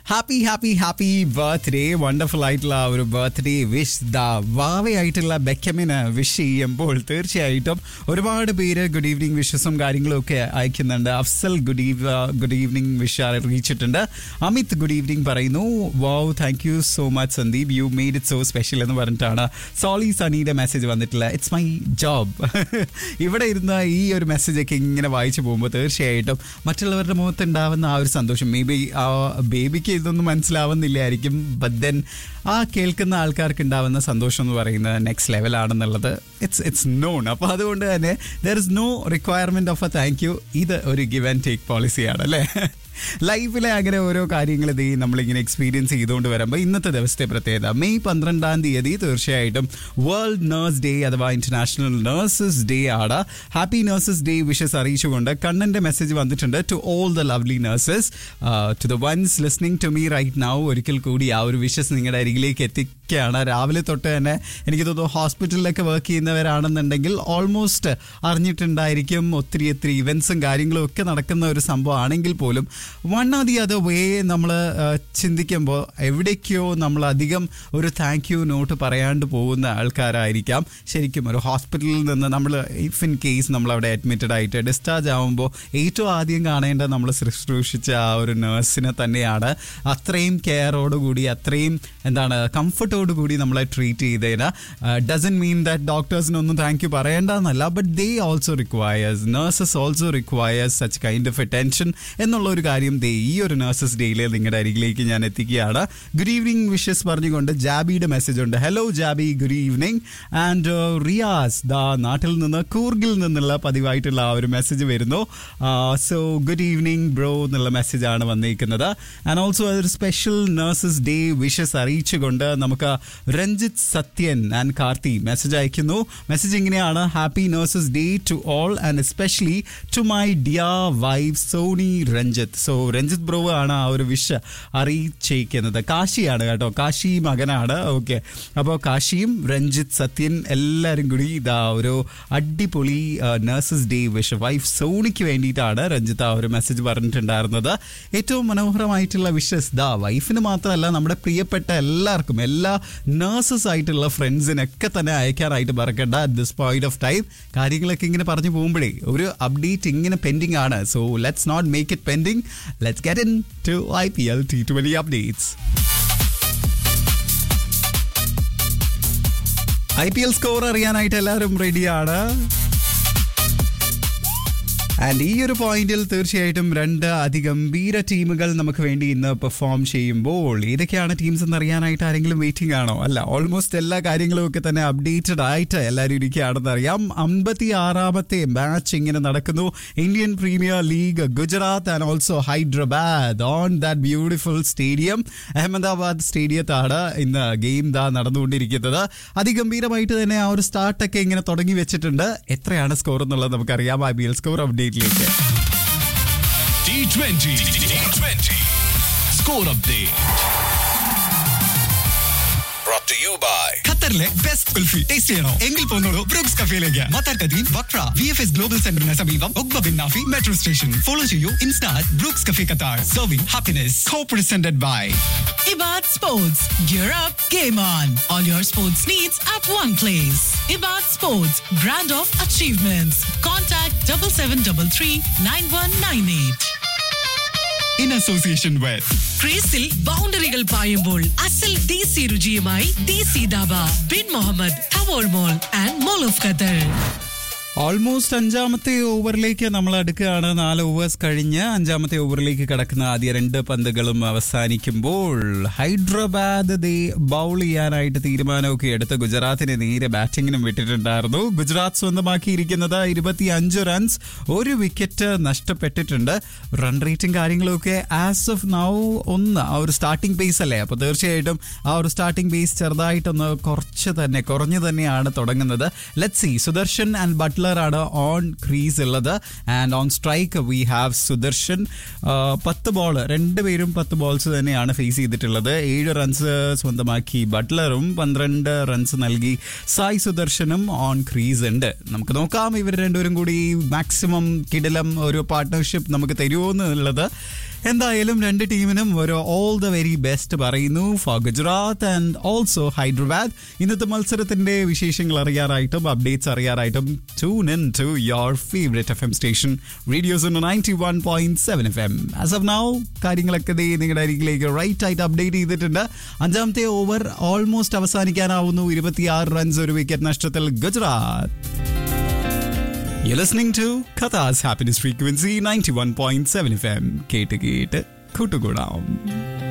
Happy happy happy birthday wonderful ആയിട്ടുള്ള ആ ഒരു ബർത്ത്ഡേ വിഷ് ദ വാവയായിട്ടുള്ള ബെക്കമിന് വിഷ് ചെയ്യുമ്പോൾ തീർച്ചയായിട്ടും ഒരുപാട് പേര് ഗുഡ് ഈവനിങ് വിഷസും കാര്യങ്ങളും ഒക്കെ അയക്കുന്നുണ്ട് Afzal good eve good evening wish അറിയിച്ചിട്ടുണ്ട് അമിത് ഗുഡ് ഈവനിങ് പറയുന്നു wow thank you so much Sandeep you made it so special എന്ന് പറഞ്ഞിട്ടാണ് സോളി സണിയുടെ മെസ്സേജ് വന്നിട്ടില്ല ഇറ്റ്സ് മൈ ജോബ് ഇവിടെ ഇരുന്ന ഈ ഒരു മെസ്സേജ് ഒക്കെ ഇങ്ങനെ വായിച്ചു പോകുമ്പോൾ തീർച്ചയായിട്ടും മറ്റുള്ളവരുടെ മുഖത്ത് ഉണ്ടാവുന്ന ആ ഒരു സന്തോഷം മേ ബി ആ ബേബിക്ക് ഇതൊന്നും മനസ്സിലാവുന്നില്ലായിരിക്കും ബട്ട് ദെൻ ആ കേൾക്കുന്ന ആൾക്കാർക്ക് ഉണ്ടാവുന്ന സന്തോഷം എന്ന് പറയുന്നത് നെക്സ്റ്റ് ലെവലാണെന്നുള്ളത് ഇറ്റ്സ് ഇറ്റ്സ് നോൺ അപ്പോൾ അതുകൊണ്ട് തന്നെ there is no requirement of a thank you ഇത് ഒരു ഗിവ് ആൻഡ് ടേക്ക് പോളിസിയാണ് അല്ലേ ലൈഫിലെ അങ്ങനെ ഓരോ കാര്യങ്ങൾ ഇതേ നമ്മളിങ്ങനെ എക്സ്പീരിയൻസ് ചെയ്തുകൊണ്ട് വരുമ്പോൾ ഇന്നത്തെ ദിവസത്തെ പ്രത്യേകത മെയ് പന്ത്രണ്ടാം തീയതി തീർച്ചയായിട്ടും വേൾഡ് നേഴ്സ് ഡേ അഥവാ ഇന്റർനാഷണൽ നേഴ്സസ് ഡേ ആണ് ഹാപ്പി നേഴ്സസ് ഡേ വിഷസ് അറിയിച്ചുകൊണ്ട് കണ്ണന്റെ മെസ്സേജ് വന്നിട്ടുണ്ട് to all the lovely nurses to the ones listening to me right now ഒരിക്കൽ കൂടി ആ ഒരു വിഷസ് നിങ്ങളുടെ അരികിലേക്ക് എത്തിക്കുകയാണ് രാവിലെ തൊട്ട് തന്നെ എനിക്ക് തോന്നുന്നു ഹോസ്പിറ്റലിലൊക്കെ വർക്ക് ചെയ്യുന്നവരാണെന്നുണ്ടെങ്കിൽ ഓൾമോസ്റ്റ് അറിഞ്ഞിട്ടുണ്ടായിരിക്കും ഒത്തിരി ഒത്തിരി ഇവൻസും കാര്യങ്ങളും ഒക്കെ നടക്കുന്ന ഒരു സംഭവം ആണെങ്കിൽ പോലും one or the other way നമ്മൾ ചിന്തിക്കുമ്പോൾ എവിടേക്കോ നമ്മൾ അധികം ഒരു താങ്ക് യു നോട്ട് പറയാണ്ട് പോകുന്ന ആൾക്കാരായിരിക്കാം ശരിക്കും ഒരു ഹോസ്പിറ്റലിൽ നിന്ന് നമ്മൾ ഇഫ് ഇൻ കേസ് നമ്മൾ അവിടെ അഡ്മിറ്റഡ് ആയിട്ട് ഡിസ്ചാർജ് ആകുമ്പോൾ ഏറ്റവും ആദ്യം കാണേണ്ടത് നമ്മൾ ശുശ്രൂഷിച്ച ആ ഒരു നേഴ്സിനെ തന്നെയാണ് അത്രയും കെയറോടുകൂടി അത്രയും എന്താണ് കംഫർട്ടോട് കൂടി നമ്മളെ ട്രീറ്റ് ചെയ്തതിന് ഡസൻ മീൻ ദാറ്റ് ഡോക്ടേഴ്സിനൊന്നും താങ്ക് യു പറയേണ്ടെന്നല്ല but they also requires nurses also requires such kind of attention എന്നുള്ള ഒരു കാര്യം ദേ ഈ ഒരു നേഴ്സസ് ഡേയിൽ നിങ്ങളുടെ അരികിലേക്ക് ഞാൻ എത്തിക്കുകയാണ് ഗുഡ് ഈവനിങ് വിഷസ് പറഞ്ഞുകൊണ്ട് ജാബിയുടെ മെസ്സേജ് ഉണ്ട് hello Jabi good evening and Riyaz ദാ നാട്ടിൽ നിന്ന് കൂർഗിൽ നിന്നുള്ള പതിവായിട്ടുള്ള ആ ഒരു മെസ്സേജ് വരുന്നു സോ ഗുഡ് ഈവനിങ് ബ്രോ എന്നുള്ള മെസ്സേജാണ് വന്നിരിക്കുന്നത് ആൻഡ് ഓൾസോ ഒരു സ്പെഷ്യൽ നേഴ്സസ് ഡേ വിഷസ് അറിയിച്ചുകൊണ്ട് നമുക്ക് രഞ്ജിത്ത് സത്യൻ ആൻഡ് കാർത്തി മെസ്സേജ് അയക്കുന്നു മെസ്സേജ് ഇങ്ങനെയാണ് happy nurses day to all and especially to my dear wife Soni Ranjith so Ranjith bro ആണ് ആ ഒരു വിഷ അറിയിച്ചേക്കുന്നത് കാശിയാണ് കേട്ടോ കാശി മകനാണ് ഓക്കെ അപ്പോൾ കാശിയും രഞ്ജിത്ത് സത്യൻ എല്ലാവരും കൂടി ഇതാ ഒരു അടിപൊളി നഴ്സസ് ഡേ വിഷ വൈഫ് സോണിക്ക് വേണ്ടിയിട്ടാണ് രഞ്ജിത്ത് ആ ഒരു മെസ്സേജ് പറഞ്ഞിട്ടുണ്ടായിരുന്നത് ഏറ്റവും മനോഹരമായിട്ടുള്ള വിഷസ് ദാ വൈഫിന് മാത്രമല്ല നമ്മുടെ പ്രിയപ്പെട്ട എല്ലാവർക്കും എല്ലാ നഴ്സസ് ആയിട്ടുള്ള ഫ്രണ്ട്സിനൊക്കെ തന്നെ അയക്കാനായിട്ട് മറക്കണ്ട at this point of time കാര്യങ്ങളൊക്കെ ഇങ്ങനെ പറഞ്ഞു പോകുമ്പോഴേ ഒരു അപ്ഡേറ്റ് ഇങ്ങനെ പെൻഡിങ് ആണ് so let's not make it pending let's get into I P L T twenty updates I P L score അറിയാനായിട്ട് എല്ലാവരും റെഡിയാണ് ആൻഡ് ഈ ഒരു പോയിന്റിൽ തീർച്ചയായിട്ടും രണ്ട് അതിഗംഭീര ടീമുകൾ നമുക്ക് വേണ്ടി ഇന്ന് പെർഫോം ചെയ്യുമ്പോൾ ഏതൊക്കെയാണ് ടീംസ് എന്ന് അറിയാനായിട്ട് ആരെങ്കിലും വെയിറ്റിംഗ് ആണോ അല്ല ഓൾമോസ്റ്റ് എല്ലാ കാര്യങ്ങളും ഒക്കെ തന്നെ അപ്ഡേറ്റഡ് ആയിട്ട് എല്ലാവരും ഇരിക്കുകയാണെന്ന് അറിയാം അമ്പത്തി ആറാമത്തെ മാച്ച് ഇങ്ങനെ നടക്കുന്നു Indian premier league Gujarat and also Hyderabad on that beautiful stadium Ahmedabad സ്റ്റേഡിയത്താണ് ഇന്ന് ഗെയിം ദാ നടന്നുകൊണ്ടിരിക്കുന്നത് അതിഗംഭീരമായിട്ട് തന്നെ ആ ഒരു സ്റ്റാർട്ടൊക്കെ ഇങ്ങനെ തുടങ്ങി വെച്ചിട്ടുണ്ട് എത്രയാണ് സ്കോർ എന്നുള്ളത് നമുക്കറിയാം ഐ ബി എൽ സ്കോർ അപ്ഡേറ്റിലേക്ക് T20. T20. Score update. Brought to you by ഖത്തറിലെ ബെസ്റ്റ് കുൽഫി ടേസ്റ്റ് ചെയ്യണോ എങ്കിൽ പോന്നോളൂ ബ്രൂക്സ് കഫേയിലേക്ക് മത്താർക്കദ്വീൻ Wakra V F S global സെന്ററിന് സമീപം Uqba bin Nafi metro station follow ചെയ്യൂ insta Brooks cafe Qatar serving happiness co presented by Ibad Sports. Gear up, game on. All your sports needs at one place. Ibad Sports, brand of achievements. Contact 7733 9198. In association with ക്രീസിൽ ബൗണ്ടറികൾ പായുമ്പോൾ അസൽ ദേശി രുചിയുമായി Desi Dhaba bin Mohammed തവോൾ mall and mall of Qatar almost അഞ്ചാമത്തെ ഓവറിലേക്ക് നമ്മൾ അടുക്കുകയാണ് നാല് ഓവേഴ്സ് കഴിഞ്ഞ് അഞ്ചാമത്തെ ഓവറിലേക്ക് കടക്കുന്ന ആദ്യ രണ്ട് പന്തുകളും അവസാനിക്കുമ്പോൾ ഹൈദരാബാദ് ദേ ബൗൾ ചെയ്യാനായിട്ട് തീരുമാനമൊക്കെ എടുത്ത് ഗുജറാത്തിനെ നേരെ ബാറ്റിങ്ങിനും വിട്ടിട്ടുണ്ടായിരുന്നു ഗുജറാത്ത് സ്വന്തമാക്കിയിരിക്കുന്നത് ഇരുപത്തി അഞ്ച് റൺസ് ഒരു വിക്കറ്റ് നഷ്ടപ്പെട്ടിട്ടുണ്ട് റൺ റേറ്റും കാര്യങ്ങളൊക്കെ ആസ് ഓഫ് നൗ ഒന്ന് ആ ഒരു സ്റ്റാർട്ടിംഗ് പേസ് അല്ലേ അപ്പോൾ തീർച്ചയായിട്ടും ആ ഒരു സ്റ്റാർട്ടിംഗ് പേസ് ചെറുതായിട്ടൊന്ന് കുറച്ച് തന്നെ കുറഞ്ഞു തന്നെയാണ് തുടങ്ങുന്നത് let see Sudarshan and Buttler ആണ് ഓൺ ക്രീസ് ഉള്ളത് and on strike we have Sudarshan ആ, പത്ത് ബോൾ രണ്ടുപേരും പത്ത് ബോൾസ് തന്നെയാണ് ഫേസ് ചെയ്തിട്ടുള്ളത് ഏഴ് റൺസ് സ്വന്തമാക്കി ബട്ട്ലറും പന്ത്രണ്ട് റൺസ് നൽകി സായ് സുദർശനും ഓൺ ക്രീസ് ഉണ്ട് നമുക്ക് നോക്കാം ഇവർ രണ്ടുപേരും കൂടി മാക്സിമം കിടിലം ഒരു പാർട്ട്ണർഷിപ്പ് നമുക്ക് തരുമോ എന്നുള്ളത് എന്തായാലും രണ്ട് ടീമിനും ഒരു ഓൾ ദ വെരി ബെസ്റ്റ് പറയുന്നു for Gujarat and also Hyderabad ഇന്നത്തെ മത്സരത്തിന്റെ വിശേഷങ്ങൾ അറിയാനായിട്ടും അപ്ഡേറ്റ്സ് അറിയാനായിട്ടും tune in to your favourite F M station radios ninety one point seven F M as of now കാര്യങ്ങളൊക്കെ ദേ നിങ്ങളുടെ അരികിലേക്ക് റൈറ്റ് ആയിട്ട് അപ്ഡേറ്റ് ചെയ്തിട്ടുണ്ട് അഞ്ചാമത്തെ ഓവർ ഓൾമോസ്റ്റ് അവസാനിക്കാനാവുന്നു ഇരുപത്തിയാറ് റൺസ് ഒരു വിക്കറ്റ് നഷ്ടത്തിൽ Gujarat You're listening to Qatar's happiness frequency 91.7 FM. കേട്ട് കേട്ട് കൂട്ടുകൂടാം